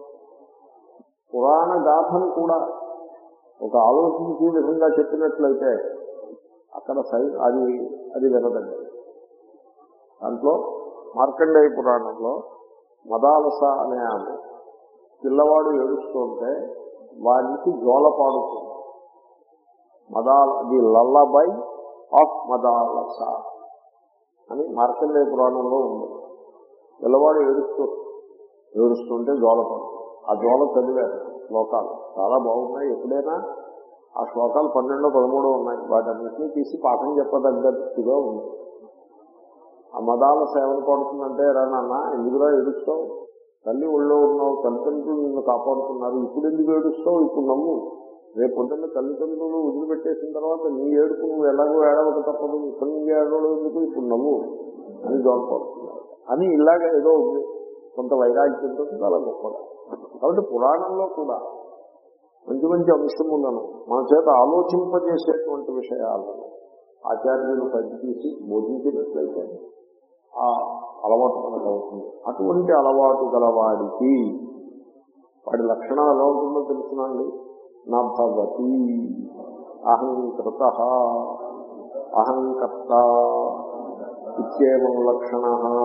పురాణ గాథను కూడా ఒక ఆలోచించే విధంగా చెప్పినట్లయితే అక్కడ సై అది అది వినదండి దాంట్లో మార్కండేయ పురాణంలో మదాలస అనే ఆమె పిల్లవాడు ఏడుస్తుంటే వారికి జోల పాడుతుంది మదాల ది లల్లబై ఆఫ్ మదాలస అని మార్కండేయ పురాణంలో ఉంది పిల్లవాడు ఏడుస్తూ ఏడుస్తుంటే జోల పడుతుంది ఆ జోల చదివారు శ్లోకాలు చాలా బాగున్నాయి ఎప్పుడైనా ఆ శ్లోకాలు పన్నెండో పదమూడో ఉన్నాయి వాటన్నిటినీ తీసి పాఠం చెప్పదగ్గట్టుగా ఉంది ఆ మదాల సేవలు పడుతుందంటే రా నాన్న ఎందుకురా ఏడుస్తావు తల్లి ఒళ్ళో ఉన్నావు తల్లిదండ్రులు నిన్ను కాపాడుతున్నారు ఇప్పుడు ఎందుకు ఏడుస్తావు ఇప్పుడు నవ్వు రేపు పొద్దున్న తల్లిదండ్రులు వదిలిపెట్టేసిన తర్వాత నీ ఏడుపు నువ్వు ఎలాగో ఏడవక తప్పదు ఇక్కడి నుంచి ఏడవడం ఎందుకు ఇప్పుడు నవ్వు అని జోలపడుతున్నారు అని ఇలాగ ఏదో ఉంది కొంత వైరాగ్యంతో చాలా గొప్పగా కాబట్టి పురాణంలో కూడా మంచి మంచి అంశములను మన చేత ఆలోచింపజేసేటువంటి విషయాలను ఆచార్యులు పైకి తీసి బోధించినట్లయితే ఆ అలవాటు మనకు అవుతుంది అటువంటి అలవాటు గలవాడికి వాడి లక్షణం ఎలా ఉంటుందో తెలుసునండి నా భవతి అహంకృత అహంకర్త ఇత్యేవం లక్షణ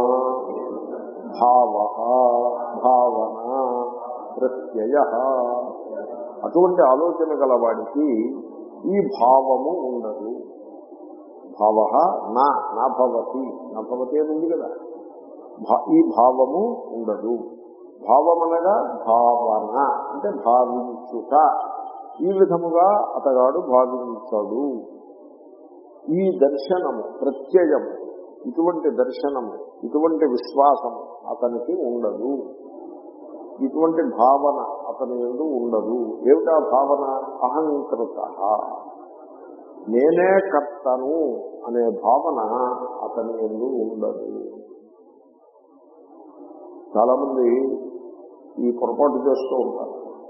భావ భావన ప్రత్యయ అటువంటి ఆలోచన గలవాడికి ఈ భావము ఉండదు భావ నా నా భవతి నా భవతి అని ఉంది కదా భా- ఈ భావము ఉండదు భావమనగా భావన అంటే భావించుట ఈ విధముగా అతగాడు భావించడు ఈ దర్శనము ప్రత్యయము ఇటువంటి దర్శనము ఇటువంటి విశ్వాసము అతనికి ఉండదు ఇటువంటి భావన అతని ఎందు ఉండదు ఏమిటా భావన అహంకృత నేనే కర్తను అనే భావన అతని ఎందు ఉండదు చాలా మంది ఈ పొరపాటు చేస్తూ ఉంటారు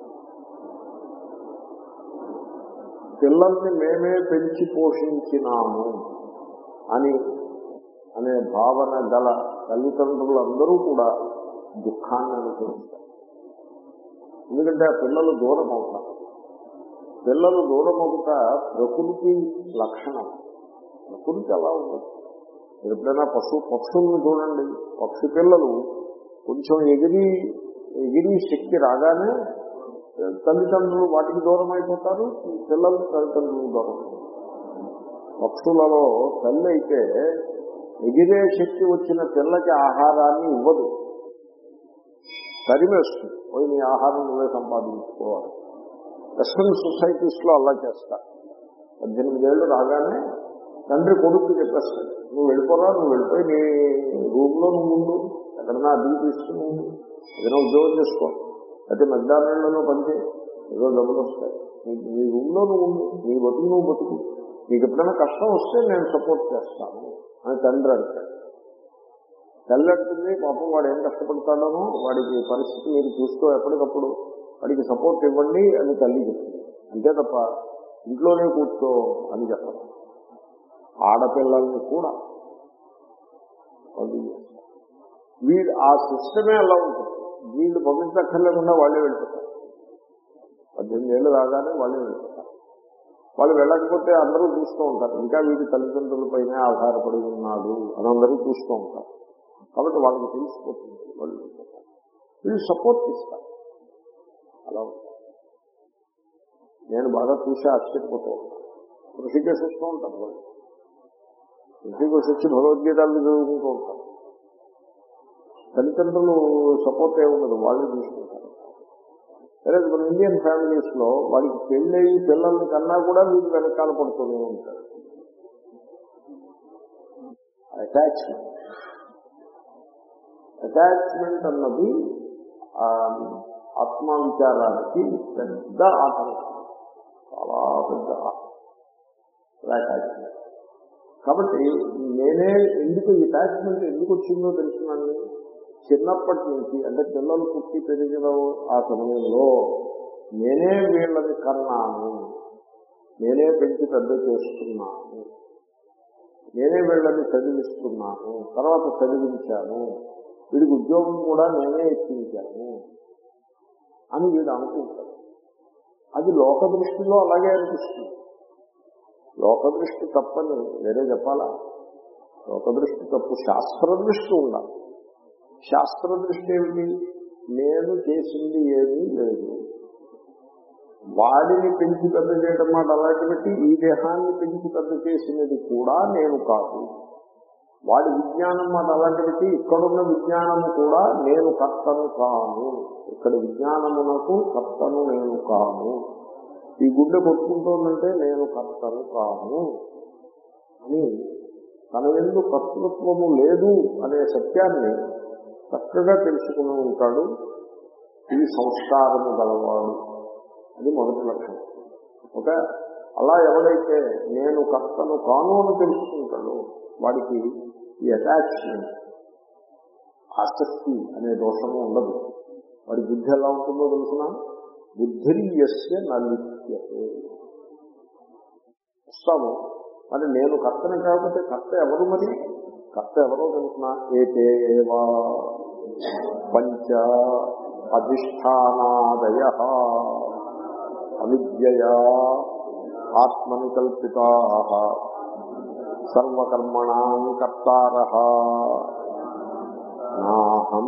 పిల్లల్ని మేమే పెంచి పోషించినాము అని అనే భావన గల తల్లిదండ్రులందరూ కూడా దుఃఖాన్ని అనుభవిస్తారు ఎందుకంటే ఆ పిల్లలు దూరం అవుతారు పిల్లలు దూరం అవుట ప్రకృతి లక్షణం ప్రకృతి అలా ఉండదు మీరు ఎప్పుడైనా పశు పక్షుల్ని చూడండి పక్షి పిల్లలు కొంచెం ఎగిరి ఎగిరి శక్తి రాగానే తల్లిదండ్రులు వాటికి దూరం అయిపోతారు పిల్లలు తల్లిదండ్రులు దూరం అయిపోతారు. పక్షులలో తల్లి అయితే ఎగిరే శక్తి వచ్చిన పిల్లకి ఆహారాన్ని ఇవ్వదు తరిమేస్తుంది పోయి నీ ఆహారం నువ్వే సంపాదించుకోవాలి వెస్ట్రన్ సొసైటీస్ లో అలా చేస్తారు పద్దెనిమిదేళ్ళు రాగానే తండ్రి కొడుకు చెప్పేస్తాడు నువ్వు వెళ్ళిపోరా నువ్వు వెళ్ళిపోయి నీ రూమ్ లో నువ్వు ఉండు ఎక్కడన్నా అద్దెకి తీసుకుని ఉండు ఏదైనా ఉద్యోగం చేసుకో అయితే మెక్డానల్డ్లో పనిచేయి ఏదో డబ్బులు వస్తాయి నీ- నీ రూమ్ లో నువ్వు ఉండు నీ బతుకు నువ్వు బతుకు నీకు ఎప్పుడైనా కష్టం వస్తే నేను సపోర్ట్ చేస్తాను అని తండ్రి అంటాడు తల్లి అంటుంది పాపం వాడు ఏం కష్టపడతాడనో వాడికి పరిస్థితి మీరు చూస్తూ ఎప్పటికప్పుడు వాడికి సపోర్ట్ ఇవ్వండి అని తల్లి చెప్తుంది అంతే తప్ప ఇంట్లోనే కూర్చో అని చెప్పదు ఆడపిల్లల్ని కూడా పంపిణీ చేస్తారు. వీడు ఆ సిస్టమే అలా ఉంటుంది వీళ్ళు పంపించక్కర్లేకుండా వాళ్ళే వెళ్ళిపోతారు పద్దెనిమిది ఏళ్ళు రాగానే వాళ్ళే వెళ్ళిపోతారు వాళ్ళు వెళ్ళకపోతే అందరూ చూస్తూ ఉంటారు ఇంకా వీడి తల్లిదండ్రుల పైనే ఆధారపడి ఉన్నాడు అని అందరూ చూస్తూ ఉంటారు కాబట్టి వాళ్ళకి తెలిసిపోతుంది వాళ్ళు వెళ్ళిపోతారు వీళ్ళు సపోర్ట్ ఇస్తారు అలా ఉంటుంది నేను బాగా చూసి ఆశ్చర్యపోతూ ఉంటాను ఋషికేశ్ వస్తూ ఉంటాను వాళ్ళు ఋషికేశ్ వచ్చి భగవద్గీతలు చదువుకుంటూ ఉంటారు తల్లిదండ్రులు సపోర్ట్ ఏముండదు వాళ్ళు చూసుకుంటారు సరే మన ఇండియన్ ఫ్యామిలీస్ లో వాడికి పెళ్ళయి పిల్లల్ని కన్నా కూడా వీళ్ళు వెనకాల పడుతూనే ఉంటారు అటాచ్మెంట్ అటాచ్మెంట్ అన్నది ఆ, ఆత్మ విచారానికి పెద్ద ఆటంకం చాలా పెద్ద ఆటంకం కాబట్టి నేనే ఎందుకు ఈ అటాచ్మెంట్ ఎందుకు వచ్చిందో తెలుసునండి చిన్నప్పటి నుంచి అంటే పిల్లలు పుట్టి పెరిగిన ఆ సమయంలో నేనే వీళ్ళని కన్నాను నేనే పెంచి పెద్ద చేస్తున్నాను నేనే వీళ్ళని చదివిస్తున్నాను తర్వాత చదివించాను వీడికి ఉద్యోగం కూడా నేనే ఇప్పించాను అని వీడు అనుకుంటాడు అది లోక దృష్టిలో అలాగే అనిపిస్తుంది లోక దృష్టి తప్పని వేరే చెప్పాలా లోక దృష్టి తప్పు శాస్త్ర దృష్టి ఉండాలి శాస్త్ర దృష్టి ఏమిటి నేను చేసింది ఏమీ లేదు వాడిని పెంచి పెద్ద చేయడం మాట అలాంటి పెట్టి ఈ దేహాన్ని పెంచి పెద్ద చేసినది కూడా నేను కాదు వాడి విజ్ఞానం మాట అలాంటి పెట్టి ఇక్కడున్న విజ్ఞానము కూడా నేను కర్తను కాను ఇక్కడ విజ్ఞానమునకు కర్తను నేను కాను ఈ గుండె కొట్టుకుంటోందంటే నేను కర్తను కాను అని తన ఎందు కర్తృత్వము లేదు అనే సత్యాన్ని చక్కగా తెలుసుకుని ఉంటాడు ఇది సంస్కారము గలవాడు అది మొదటి లక్షణం ఓకే అలా ఎవడైతే నేను కర్తను కాను అని తెలుసుకుంటాడో వాడికి ఈ అటాచ్మెంట్ ఆసక్తి అనే దోషము ఉండదు వాడి బుద్ధి ఎలా ఉంటుందో తెలుసిన బుద్ధిర్యస్య నలిప్యతే వస్తాము మరి నేను కర్తనే కాకపోతే కర్త ఎవరు మరి కర్త ఎవరో తెలుసిన ఏతేవా పంచ అధిష్టానాదయ అవిద్యయా ఆత్మని కల్పితా సర్వకర్మణాం కర్తార నాహం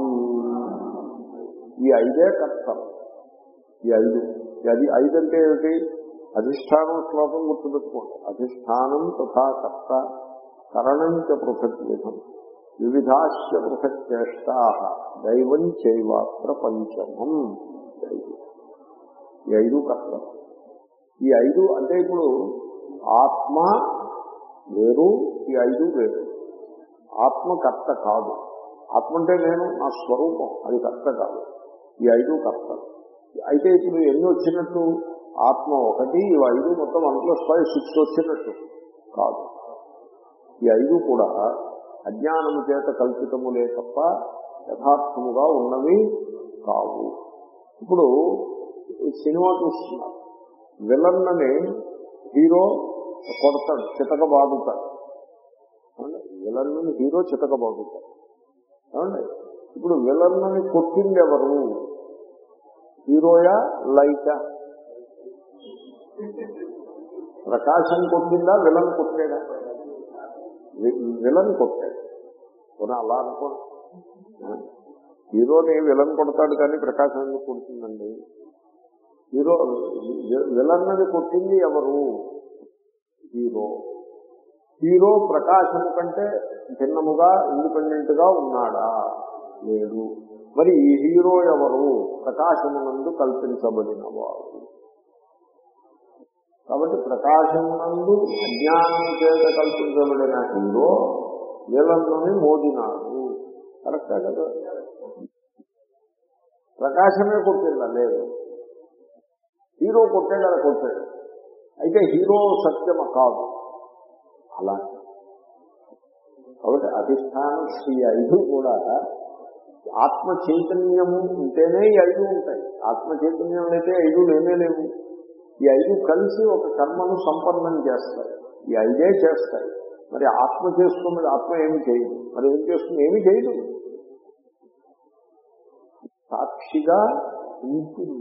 ఈ ఐదే కర్తలు ఈ ఐదు అది ఐదు అంటే ఏమిటి అధిష్టానం శ్లోకం గుర్తుపెట్టుకోండి అధిష్టానం తథా కర్త కరణం చ పృథక్ విధం వివిధాశ్చ పృథక్ చేష్టా దైవం చైవాత్ర పంచమం ఐదు ఈ ఐదు కర్తలు ఈ ఐదు అంటే ఇప్పుడు ఆత్మ వేరు ఈ ఐదు వేరు ఆత్మ కర్త కాదు ఆత్మ అంటే నేను నా స్వరూపం అది కర్త కాదు ఈ ఐదు కర్త అయితే ఇప్పుడు ఎన్ని వచ్చినట్టు ఆత్మ ఒకటి ఇవి ఐదు మొత్తం వన్ ప్లస్ ఫైవ్ సిక్స్ వచ్చినట్టు కాదు ఈ ఐదు కూడా అజ్ఞానము చేత కల్పితములే తప్ప యథార్థముగా ఉన్నవి కావు ఇప్పుడు ఈ సినిమా చూస్తున్నారు విలన్నని హీరో కొడతాడు చితక బాదుతాడు విలన్నని హీరో చితక బాదుతాడు ఏమండి ఇప్పుడు విలన్నని కొట్టింది ఎవరు హీరోయా లైటా ప్రకాశం కొట్టిందా విలన్ కొట్టాడా విలన్ కొట్టాడు పోనీ అలా అనుకో హీరోని విలన్ కొడతాడు కానీ ప్రకాశం ఎందుకు కొడుతుందండి హీరో విలన్నది కొట్టింది ఎవరు హీరో హీరో ప్రకాశం కంటే భిన్నముగా ఇండిపెండెంట్ గా ఉన్నాడా లేదు మరి ఈ హీరో ఎవరు ప్రకాశమునందు కల్పించబడిన వాడు కాబట్టి ప్రకాశమునందు అజ్ఞానం చేత కల్పించబడిన హీరో వీళ్ళని మోదినాడు కరెక్టా కదా ప్రకాశమే కొట్టిందా లేదు హీరో కొట్టాడు అలా కొట్టాడు అయితే హీరో సత్యమ కాదు అలా కాబట్టి అధిష్టానం ఈ ఐదు కూడా ఆత్మ చైతన్యము ఉంటేనే ఈ ఐదు ఉంటాయి ఆత్మ చైతన్యం అయితే ఐదు లేనే లేవు ఈ ఐదు కలిసి ఒక కర్మను సంపన్నం చేస్తాయి ఈ ఐదే చేస్తాయి మరి ఆత్మ చేస్తున్నది ఆత్మ ఏమి చేయదు మరి ఏం చేస్తుంది ఏమి చేయదు సాక్షిగా ఉంటుంది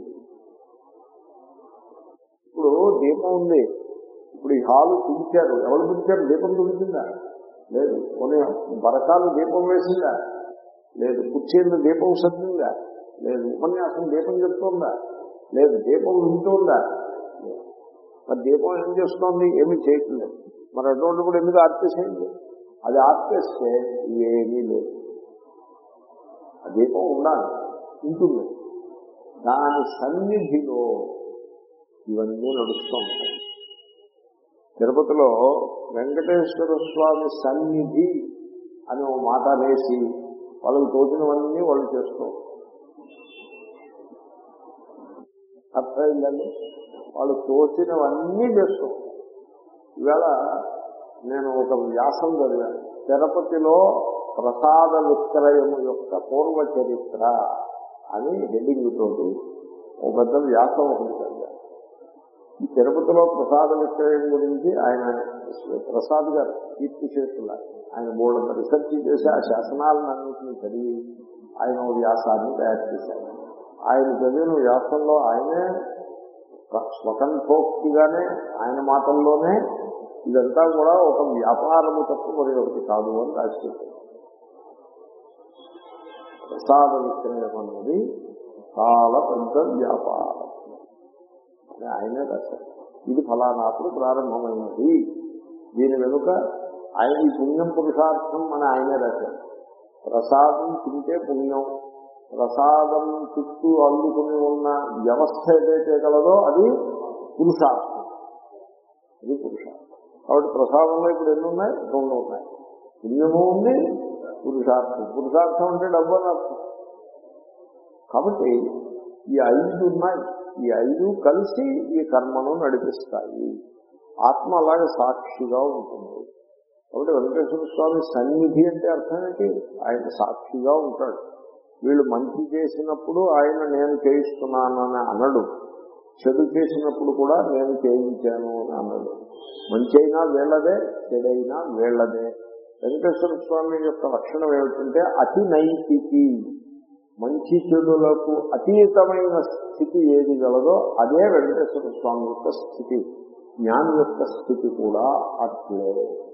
ఇప్పుడు దీపం ఉంది ఇప్పుడు ఈ హాలు తుడిచారు ఎవరు తుడిచారు దీపం తుడిచిందా లేదు కొన్ని బరకాలు దీపం వేసిందా లేదు కుర్చీలు దీపం సర్దిందా లేదు ఉపన్యాసం దీపం చెప్తోందా లేదు దీపం వింటుందా మరి దీపం ఏం చేస్తోంది ఏమీ చేయట్లేదు మరి అటువంటిప్పుడు ఎందుకు ఆర్పేసేయండి అది ఆర్పేస్తే ఏమీ లేదు ఆ దీపం ఉండాలి ఉంటుంది దాని సన్నిధిలో ఇవన్నీ నడుస్తూ ఉంటాయి తిరుపతిలో వెంకటేశ్వర స్వామి సన్నిధి అని ఒక మాట వేసి వాళ్ళకి తోచినవన్నీ వాళ్ళు చేస్తూ అర్థమైందండి వాళ్ళు తోచినవన్నీ చేస్తూ ఉంటారు. ఇవాళ నేను ఒక వ్యాసం చదివాను తిరుపతిలో ప్రసాద విక్రయం యొక్క పూర్వ చరిత్ర అని హెడ్డింగ్ తోటి ఒక పెద్ద వ్యాసం ఒకటి చదివాను ఈ తిరుపతిలో ప్రసాద విక్రయం గురించి ఆయన ప్రసాద్ గారు కీర్తి చేస్తున్న ఆయన బోర్డు రీసెర్చ్ చేసి ఆ శాసనాలను అన్నింటినీ చదివి ఆయన ఓ వ్యాసాన్ని తయారు చేశారు ఆయన చదివిన వ్యాసంలో ఆయనే స్వతంత్రోక్తిగానే ఆయన మాటల్లోనే ఇదంతా కూడా ఒక వ్యాపారము తప్ప మరి ఒకటి కాదు అని రాసి ప్రసాద విక్రయం అన్నది చాలా పెద్ద వ్యాపారం అని ఆయనే రాశారు ఇది ఫలానాప్పుడు ప్రారంభమైనది దీని వెనుక ఆయన ఈ పుణ్యం పురుషార్థం అని ఆయనే రాశారు ప్రసాదం తింటే పుణ్యం ప్రసాదం చుట్టూ అల్లుకుని ఉన్న వ్యవస్థ ఏదైతే కలదో అది పురుషార్థం ఇది పురుషార్థం కాబట్టి ప్రసాదంలో ఇప్పుడు ఎన్ని ఉన్నాయి రెండు ఉన్నాయి పుణ్యము ఉంది పురుషార్థం పురుషార్థం అంటే డబ్బు అని అర్థం కాబట్టి ఈ ఐదు ఉన్నాయి ఈ ఐదు కలిసి ఈ కర్మను నడిపిస్తాయి ఆత్మ అలాగే సాక్షిగా ఉంటుంది కాబట్టి వెంకటేశ్వర స్వామి సన్నిధి అంటే అర్థం ఏంటి ఆయన సాక్షిగా ఉంటాడు వీళ్ళు మంచి చేసినప్పుడు ఆయన నేను చేయిస్తున్నానని అనడు చెడు చేసినప్పుడు కూడా నేను చేయించాను అని అన్నాడు మంచి అయినా వీళ్ళదే చెడైనా వీళ్ళదే వెంకటేశ్వర స్వామి యొక్క లక్షణం ఏమిటంటే అతి నైతికి మంచి చెడులకు అతీతమైన స్థితి ఏది గలదో అదే వెంకటేశ్వర స్వామి యొక్క స్థితి జ్ఞాని యొక్క స్థితి కూడా అట్లే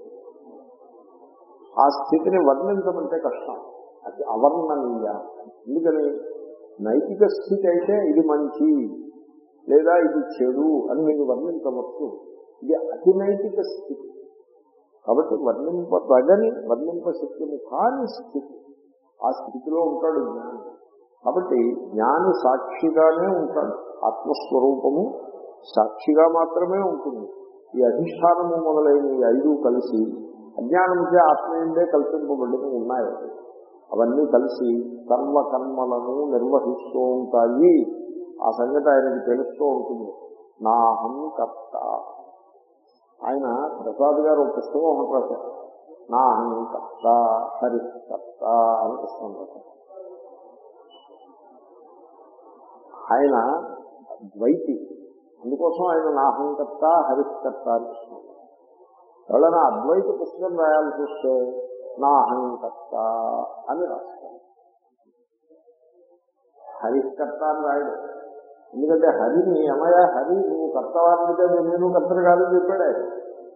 ఆ స్థితిని వర్ణించమంటే కష్టం అది అవర్ణనీయ ఎందుకని నైతిక స్థితి అయితే ఇది మంచి లేదా ఇది చెడు అని మీరు వర్ణించవచ్చు ఇది అతి నైతిక స్థితి కాబట్టి వర్ణింపదగని వర్ణింపశక్యము కాని స్థితి ఆ స్థితిలో ఉంటాడు జ్ఞాని కాబట్టి జ్ఞాని సాక్షిగానే ఉంటాడు ఆత్మస్వరూపము సాక్షిగా మాత్రమే ఉంటుంది ఈ అధిష్టానము మొదలైన ఈ ఐదు కలిసి అజ్ఞానంచే ఆత్మీయందే కల్పింపబడిన ఉన్నాయి అవన్నీ కలిసి కర్మ కర్మలను నిర్వహిస్తూ ఉంటాయి ఆ సంగతి ఆయనకి తెలుస్తూ ఉంటుంది నాహం కర్త ఆయన ప్రసాద్ గారు ఒక పుస్తకం ఒకటి రాశారు నాహం కర్త హరికర్త అని పుస్తకం రాశారు ఆయన ద్వైతి అందుకోసం ఆయన నాహంకర్త హరికర్త అని పుస్తకం ఎవరైనా అద్వైత పుస్తకం రాయాల్సి వస్తే నా అహంకర్త అని రాస్తారు హరికర్త అని రాయడు ఎందుకంటే హరిని ఏమయ్యా హరి నువ్వు కర్తవాడితే నేను కర్తను కాదు చెప్పాడు ఆయన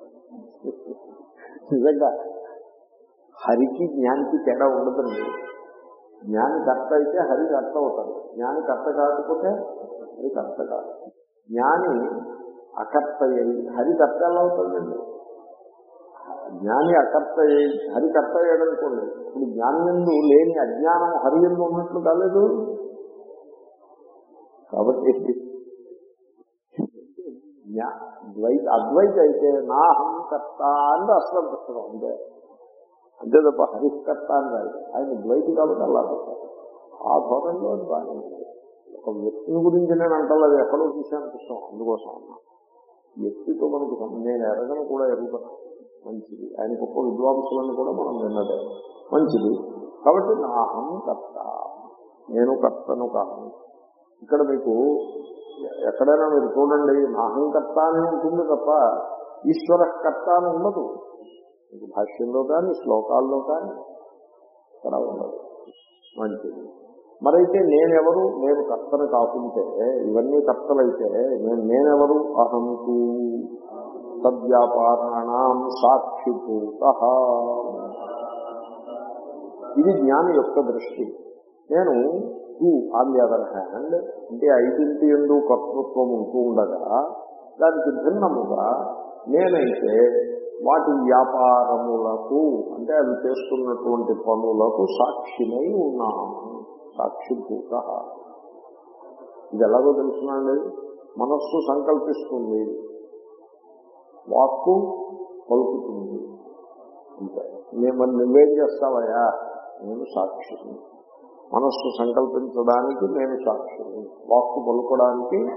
నిజంగా హరికి జ్ఞానికి తేడా ఉండదండి జ్ఞాని కర్త అయితే హరి కర్త అవుతాడు జ్ఞాని కర్త కాకపోతే హరి కర్త కాదు జ్ఞాని అకర్త అయ్యి హరి కర్త ఎలా అవుతుందండి జ్ఞాని అకర్త అయ్యి హరి కర్త అయ్యాడనుకోండి ఇప్పుడు జ్ఞానందు లేని అజ్ఞానం హరి ఎందు ఉన్నట్లు కాలేదు కాబట్టి జ్ఞా- ద్వైత అద్వైత అయితే నా అహం కర్త అని రాష్ట్రం పుస్తకం అంతే అంతే తప్ప హరికర్త అని రాదు ఆయన ద్వైతి కాబట్టి అలా పెట్టారు ఆ ధోరణిలో అది బాగానే ఉంది ఒక వ్యక్తిని గురించి నేను అంటలేదు ఎక్కడో చూశాను పుస్తకం అందుకోసం అన్నా వ్యక్తితో మనకు సం- నేను ఎరగను కూడా ఎరుగుతాను మంచిది ఆయన గొప్ప విద్వాంసులను కూడా మనం విన్నదే మంచిది కాబట్టి నా అహం కర్త నేను కర్తను కాను ఇక్కడ మీకు ఎక్కడైనా మీరు చూడండి నా అహంకర్త అని ఉంటుంది తప్ప ఈశ్వర కర్త అని ఉండదు మీకు భాష్యంలో కానీ శ్లోకాల్లో కానీ ఇక్కడ ఉండదు మంచిది మరైతే నేనెవరు నేను కర్తను కాకుంటే ఇవన్నీ కర్తలైతే నేను నేనెవరు అహంతు తద్వ్యాపారాణం సాక్షిభూత ఇది జ్ఞాని యొక్క దృష్టి నేను two on the other hand అంటే ఐదింటి ఎందు కర్తృత్వం ఉంటూ ఉండగా దానికి భిన్నముగా నేనైతే వాటి వ్యాపారములకు అంటే అవి చేస్తున్నటువంటి పనులకు సాక్షినై ఉన్నాను సాక్షిభూత ఇది ఎలాగో తెలుసునండి మనస్సు సంకల్పిస్తుంది వాక్కు పలుకుతుంది అంతే నేను మరి నువ్వేం చేస్తావయ్యా నేను సాక్షిని మనస్సు సంకల్పించడానికి నేను సాక్షిని వాక్కు పలుకోవడానికి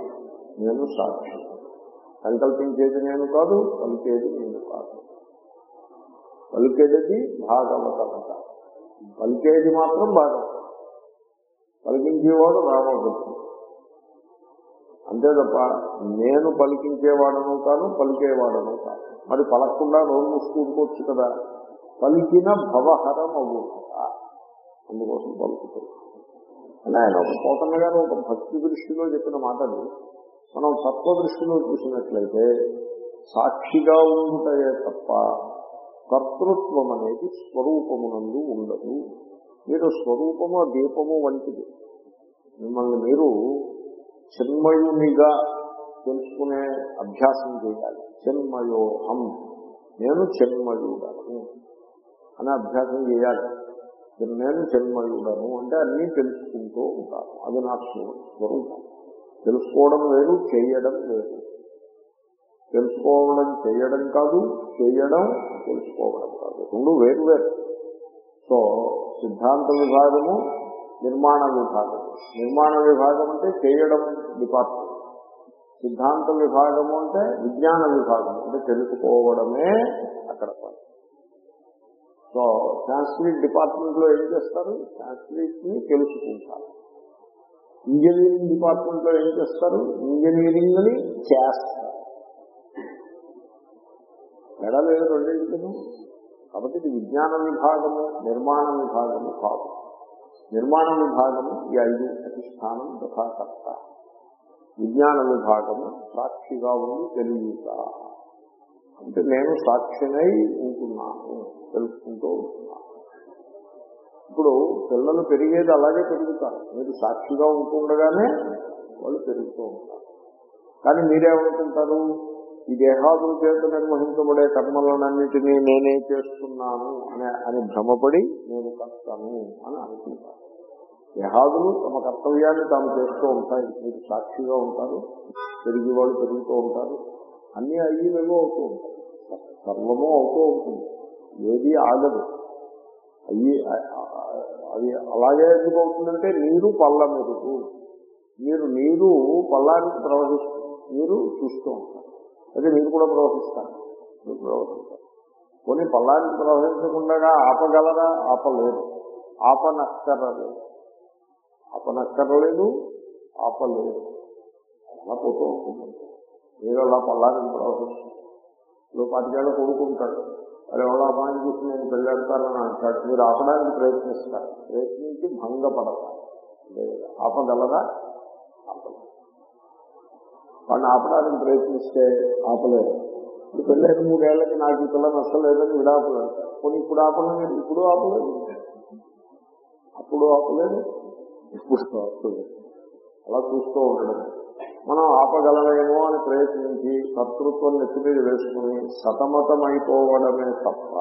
నేను సాక్షి సంకల్పించేది నేను కాదు పలికేది నేను కాదు పలికేది భాగవతమత పలికేది మాత్రం భాగవతం పలికించేవాడు రామభద్రుడు అంతే తప్ప నేను పలికించేవాడను కాను పలికేవాడను కాను మరి పలకకుండా నోరు మూసుకుంటుకోవచ్చు కదా పలికిన భవహరం అవ్వక అందుకోసం పలుకుతుంది అని ఆయన ఒక పోతన్న గారు ఒక భక్తి దృష్టిలో చెప్పిన మాటలు మనం తత్వ దృష్టిలో చూసినట్లయితే సాక్షిగా ఉండుటయే తప్ప కర్తృత్వం అనేది స్వరూపమునందు ఉండదు మీరు స్వరూపము దీపము వంటిది మిమ్మల్ని మీరు చిన్మయునిగా తెలుసుకునే అభ్యాసం చేయాలి చిన్మయోహం నేను చిన్మయుడను అనే అభ్యాసం చేయాలి నేను చిన్మయుడను అంటే అన్నీ తెలుసుకుంటూ ఉంటాను అది నా స్వ- స్వరూపం తెలుసుకోవడం వేరు చేయడం వేరు తెలుసుకోవడం చేయడం కాదు చేయడం తెలుసుకోవడం కాదు రెండు వేరు వేరు సో సిద్ధాంత విభాగము నిర్మాణ విభాగం నిర్మాణ విభాగం అంటే చేయడం డిపార్ట్మెంట్ సిద్ధాంత విభాగము అంటే విజ్ఞాన విభాగం అంటే తెలుసుకోవడమే అక్కడ పని సో సాంస్క్రిట్ డిపార్ట్మెంట్ లో ఏం చేస్తారు సాంస్క్రిట్ ని తెలుసుకుంటారు ఇంజనీరింగ్ డిపార్ట్మెంట్ లో ఏం చేస్తారు ఇంజనీరింగ్ ని చేస్తారు తేడా లేదు రెండింటికి కాబట్టి ఇది విజ్ఞాన విభాగము నిర్మాణ విభాగము కాదు నిర్మాణ విభాగము ఈ ఐదు అధిష్టానం యథాకర్త విజ్ఞాన విభాగము సాక్షిగా ఉండి తెలియట అంటే నేను సాక్షినై ఉంటున్నాను తెలుసుకుంటూ ఉంటున్నాను ఇప్పుడు పిల్లలు పెరిగేది అలాగే పెరుగుతారు మీరు సాక్షిగా ఉంటుండగానే వాళ్ళు పెరుగుతూ ఉంటారు కానీ మీరేమనుకుంటారు ఈ దేహాదుల చేత నిర్వహించబడే కర్మలన్నింటినీ నేనే చేస్తున్నాను అనే అని భ్రమపడి నేను కర్తను అని అనుకుంటాను దేహాదులు తమ కర్తవ్యాన్ని తాము చేస్తూ ఉంటాయి మీరు సాక్షిగా ఉంటారు పెరిగి వాళ్ళు పెరుగుతూ ఉంటారు అన్ని అయ్యేవేవో అవుతూ ఉంటాయి సర్వము అవుతూ ఉంటుంది ఏది ఆగదు అయ్యి అది అలాగే ఎందుకు అవుతుందంటే నీరు పళ్ళ మెరుగు మీరు నీరు పల్లానికి ప్రవహిస్తుంది మీరు చూస్తూ ఉంటారు అయితే మీరు కూడా ప్రవహిస్తారు మీరు ప్రవహిస్తారు కొన్ని పల్లానికి ప్రవహించకుండా ఆపగలరా ఆపలేరు ఆపనక్కరలేదు ఆపనక్కరలేదు ఆపలేదు అలా పోతూ ఉంటుంది మీరు అలా పల్లానికి ప్రవహిస్తుంది ఇప్పుడు పాతికేళ్ళు కొడుకుంటాడు అది ఎవరో అమ్మాయిని చూసి నేను పెళ్ళాడతానని అంటాడు మీరు ఆపడానికి ప్రయత్నిస్తారు ప్రయత్నించి భంగపడతారు లేదు. ఆపగలరా ఆపలేదు వాడిని ఆపడానికి ప్రయత్నిస్తే ఆపలేరు ఇప్పుడు పెళ్ళైన మూడేళ్లకి నాకు ఈ పిల్ల నచ్చలేదని విడాకులు అంటారు కొన్ని ఇప్పుడు ఆపలేదు ఇప్పుడు ఆపలేదు అప్పుడు ఆపలేదు ఇప్పుడు ఆపలేదు అలా చూస్తూ ఉండడం మనం ఆపగలమేమో అని ప్రయత్నించి కర్తృత్వం నెత్తి మీద వేసుకుని సతమతమైపోవడమే తప్ప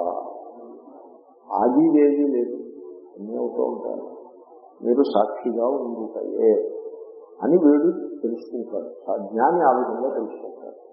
ఆది ఏది లేదు అన్నీ అవుతూ ఉంటాయి మీరు సాక్షిగా ఉండుతాయే అని వీడు తెలుసుకుంటాడు ఆ జ్ఞాని ఆ విధంగా తెలుసుకుంటాడు